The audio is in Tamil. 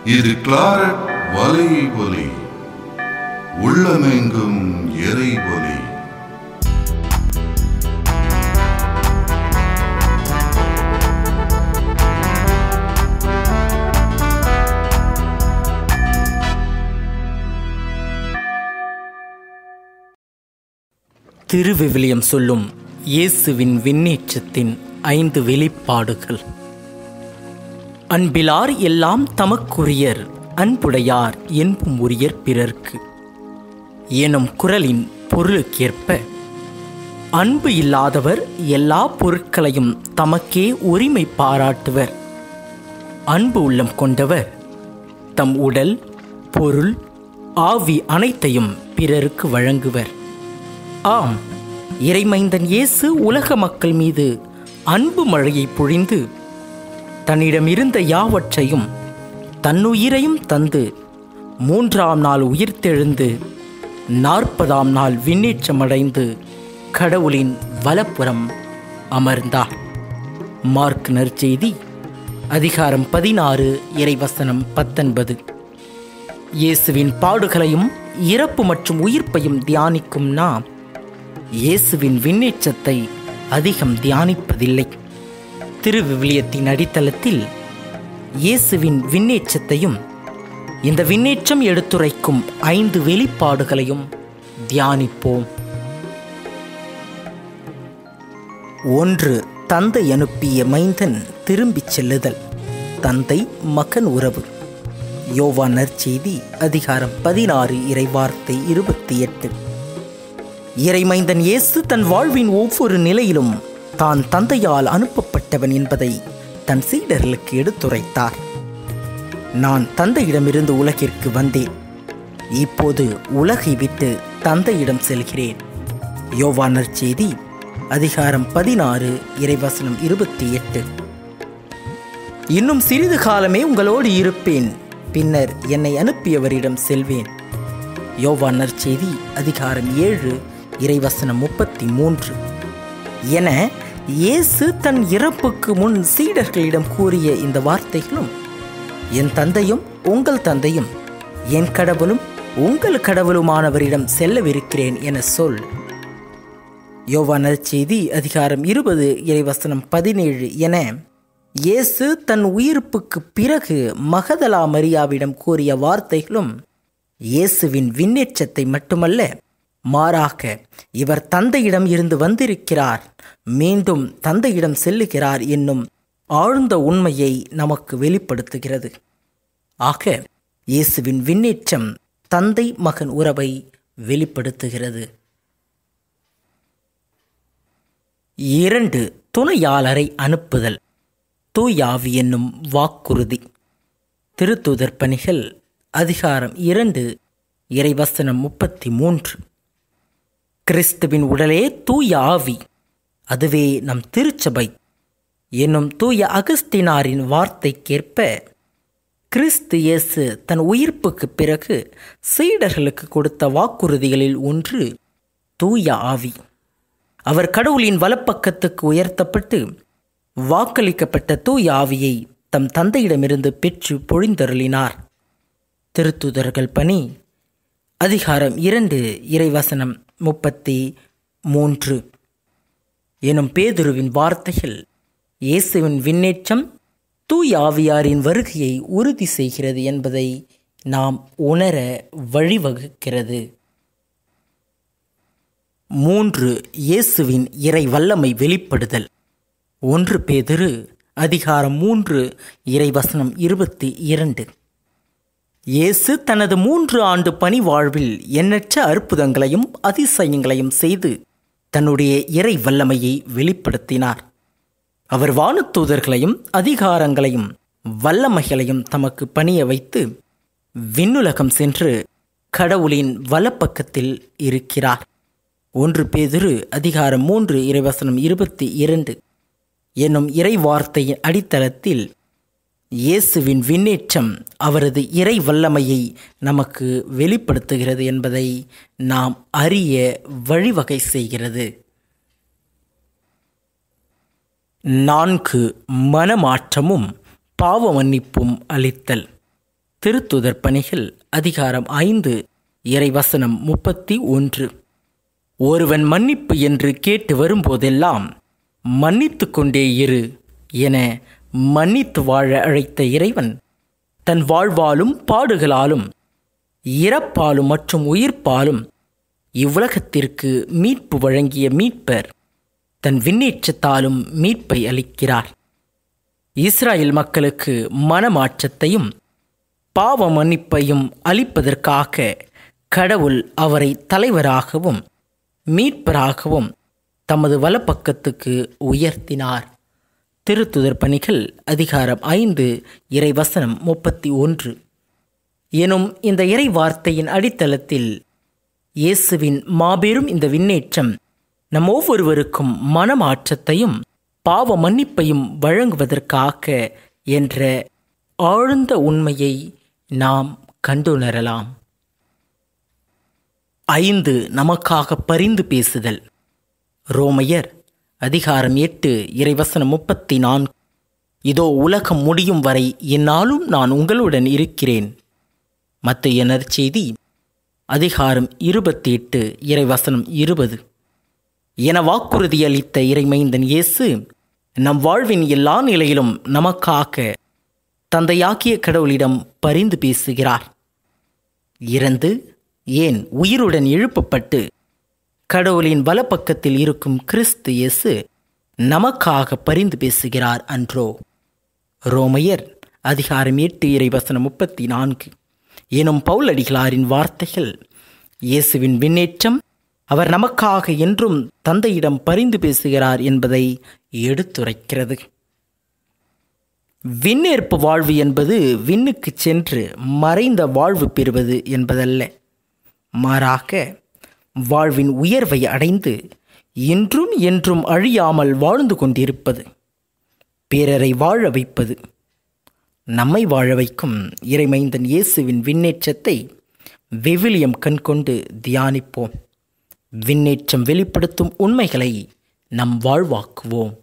இது கிளாரட் வலை ஒலி உள்ளமெங்கும் எரை ஒலி திருவிவிலியம் சொல்லும் இயேசுவின் விண்ணேற்றத்தின் ஐந்து வெளிப்பாடுகள் அன்பிலார் எல்லாம் தமக்குரியர் அன்புடையார் என்பும் உரியர் பிறர்க்கு எனும் குரலின் பொருளுக்கேற்ப அன்பு இல்லாதவர் எல்லா பொருட்களையும் தமக்கே உரிமை பாராட்டுவர் அன்பு உள்ளம் கொண்டவர் தம் உடல் பொருள் ஆவி அனைத்தையும் பிறருக்கு வழங்குவர் ஆம் இறைமைந்தன் இயேசு உலக மக்கள் மீது அன்பு மழையை பொழிந்து தன்னிடமிருந்த யாவற்றையும் தன்னுயிரையும் தந்து மூன்றாம் நாள் உயிர்த்தெழுந்து நாற்பதாம் நாள் விண்ணேற்றமடைந்து கடவுளின் வலப்புறம் அமர்ந்தார் மார்க் நற்செய்தி அதிகாரம் பதினாறு இறைவசனம் பத்தொன்பது இயேசுவின் பாடுகளையும் இறப்பு மற்றும் உயிர்ப்பையும் தியானிக்கும் நாம் இயேசுவின் விண்ணேற்றத்தை அதிகம் தியானிப்பதில்லை திருவிவிலியத்தின் அடித்தளத்தில் இயேசுவின் விண்ணேற்றத்தையும் இந்த விண்ணேற்றம் எடுத்துரைக்கும் ஐந்து வெளிப்பாடுகளையும் தியானிப்போம் ஒன்று தந்தை அனுப்பிய மைந்தன் திரும்பிச் செல்லுதல் தந்தை மகன் உறவு யோவா நற்செய்தி அதிகாரம் பதினாறு இறைவார்த்தை இருபத்தி எட்டு இறைமைந்தன் இயேசு தன் வாழ்வின் ஒவ்வொரு நிலையிலும் தான் தந்தையால் அனுப்பப்பட்டவன் என்பதை தன் சீடர்களுக்கு எடுத்துரைத்தார் நான் தந்தையிடமிருந்து உலகிற்கு வந்தேன் இப்போது உலகை விட்டு தந்தையிடம் செல்கிறேன் யோவானர் செய்தி அதிகாரம் பதினாறு இறைவசனம் இருபத்தி எட்டு இன்னும் சிறிது காலமே உங்களோடு இருப்பேன் பின்னர் என்னை அனுப்பியவரிடம் செல்வேன் யோவானர் செய்தி அதிகாரம் ஏழு இறைவசனம் முப்பத்தி மூன்று என இயேசு தன் இறப்புக்கு முன் சீடர்களிடம் கூறிய இந்த வார்த்தைகளும் என் தந்தையும் உங்கள் தந்தையும் என் கடவுளும் உங்கள் கடவுளுமானவரிடம் செல்லவிருக்கிறேன் என சொல் யோவானர் செய்தி அதிகாரம் இருபது இறைவசனம் பதினேழு என இயேசு தன் உயிர்ப்புக்கு பிறகு மகதலா மரியாவிடம் கூறிய வார்த்தைகளும் இயேசுவின் விண்ணேற்றத்தை மட்டுமல்ல மாறாக இவர் தந்தையிடம் இருந்து வந்திருக்கிறார் மீண்டும் தந்தையிடம் செல்லுகிறார் என்னும் ஆழ்ந்த உண்மையை நமக்கு வெளிப்படுத்துகிறது ஆக இயேசுவின் விண்ணேற்றம் தந்தை மகன் உறவை வெளிப்படுத்துகிறது இரண்டு துணையாளரை அனுப்புதல் தூயாவி என்னும் வாக்குறுதி திருத்தூதர் பணிகள் அதிகாரம் இரண்டு இறைவசனம் முப்பத்தி மூன்று கிறிஸ்துவின் உடலே தூய ஆவி அதுவே நம் திருச்சபை என்னும் தூய அகஸ்தினாரின் வார்த்தைக்கேற்ப கிறிஸ்து இயேசு தன் உயிர்ப்புக்கு பிறகு சீடர்களுக்கு கொடுத்த வாக்குறுதிகளில் ஒன்று தூய ஆவி அவர் கடவுளின் வலப்பக்கத்துக்கு உயர்த்தப்பட்டு வாக்களிக்கப்பட்ட தூய ஆவியை தம் தந்தையிடமிருந்து பெற்று பொழிந்தருளினார் திருத்துதர்கள் பணி அதிகாரம் இரண்டு இறைவசனம் முப்பத்தி மூன்று எனும் பேதுருவின் வார்த்தைகள் இயேசுவின் விண்ணேற்றம் தூய் ஆவியாரின் வருகையை உறுதி செய்கிறது என்பதை நாம் உணர வழிவகுக்கிறது மூன்று இயேசுவின் இறை வல்லமை வெளிப்படுதல் ஒன்று பேதிரு அதிகாரம் மூன்று இறைவசனம் இருபத்தி இரண்டு இயேசு தனது மூன்று ஆண்டு பணி வாழ்வில் எண்ணற்ற அற்புதங்களையும் அதிசயங்களையும் செய்து தன்னுடைய இறை வல்லமையை வெளிப்படுத்தினார் அவர் வானத்தூதர்களையும் அதிகாரங்களையும் வல்லமைகளையும் தமக்கு பணிய வைத்து விண்ணுலகம் சென்று கடவுளின் வலப்பக்கத்தில் இருக்கிறார் ஒன்று பேதிரு அதிகாரம் மூன்று இறைவசனம் இருபத்தி இரண்டு என்னும் இறை வார்த்தையின் அடித்தளத்தில் இயேசுவின் விண்ணேற்றம் அவரது இறை வல்லமையை நமக்கு வெளிப்படுத்துகிறது என்பதை நாம் அறிய வழிவகை செய்கிறது நான்கு மனமாற்றமும் பாவ மன்னிப்பும் அளித்தல் திருத்துதர் பணிகள் அதிகாரம் ஐந்து இறைவசனம் முப்பத்தி ஒன்று ஒருவன் மன்னிப்பு என்று கேட்டு வரும்போதெல்லாம் மன்னித்து கொண்டே இரு என மன்னித்து வாழ அழைத்த இறைவன் தன் வாழ்வாலும் பாடுகளாலும் இறப்பாலும் மற்றும் உயிர்ப்பாலும் இவ்வுலகத்திற்கு மீட்பு வழங்கிய மீட்பர் தன் விண்ணேற்றத்தாலும் மீட்பை அளிக்கிறார் இஸ்ராயேல் மக்களுக்கு மனமாற்றத்தையும் பாவ மன்னிப்பையும் அளிப்பதற்காக கடவுள் அவரை தலைவராகவும் மீட்பராகவும் தமது வலப்பக்கத்துக்கு உயர்த்தினார் திருத்துதர் பணிகள் அதிகாரம் ஐந்து இறைவசனம் முப்பத்தி ஒன்று எனும் இந்த இறை வார்த்தையின் அடித்தளத்தில் இயேசுவின் மாபெரும் இந்த விண்ணேற்றம் நம் ஒவ்வொருவருக்கும் மனமாற்றத்தையும் பாவ மன்னிப்பையும் வழங்குவதற்காக என்ற ஆழ்ந்த உண்மையை நாம் கண்டுணரலாம் ஐந்து நமக்காக பரிந்து பேசுதல் ரோமையர் அதிகாரம் எட்டு இறைவசனம் முப்பத்தி நான்கு இதோ உலகம் முடியும் வரை என்னாலும் நான் உங்களுடன் இருக்கிறேன் மத்திய நற்செய்தி அதிகாரம் இருபத்தி எட்டு இறைவசனம் இருபது என வாக்குறுதி அளித்த இறைமைந்தன் இயேசு நம் வாழ்வின் எல்லா நிலையிலும் நமக்காக தந்தையாக்கிய கடவுளிடம் பரிந்து பேசுகிறார் இறந்து ஏன் உயிருடன் எழுப்பப்பட்டு கடவுளின் வலப்பக்கத்தில் இருக்கும் கிறிஸ்து இயேசு நமக்காக பரிந்து பேசுகிறார் அன்றோ ரோமையர் அதிகாரம் எட்டு இறைவசனம் முப்பத்தி நான்கு எனும் பவுலடிகளாரின் வார்த்தைகள் இயேசுவின் விண்ணேற்றம் அவர் நமக்காக என்றும் தந்தையிடம் பரிந்து பேசுகிறார் என்பதை எடுத்துரைக்கிறது விண்ணேற்பு வாழ்வு என்பது விண்ணுக்கு சென்று மறைந்த வாழ்வு பெறுவது என்பதல்ல மாறாக வாழ்வின் உயர்வை அடைந்து இன்றும் என்றும் அழியாமல் வாழ்ந்து கொண்டிருப்பது பிறரை வாழ வைப்பது நம்மை வாழ வைக்கும் இறைமைந்தன் இயேசுவின் விண்ணேற்றத்தை விவிலியம் கண்கொண்டு தியானிப்போம் விண்ணேற்றம் வெளிப்படுத்தும் உண்மைகளை நம் வாழ்வாக்குவோம்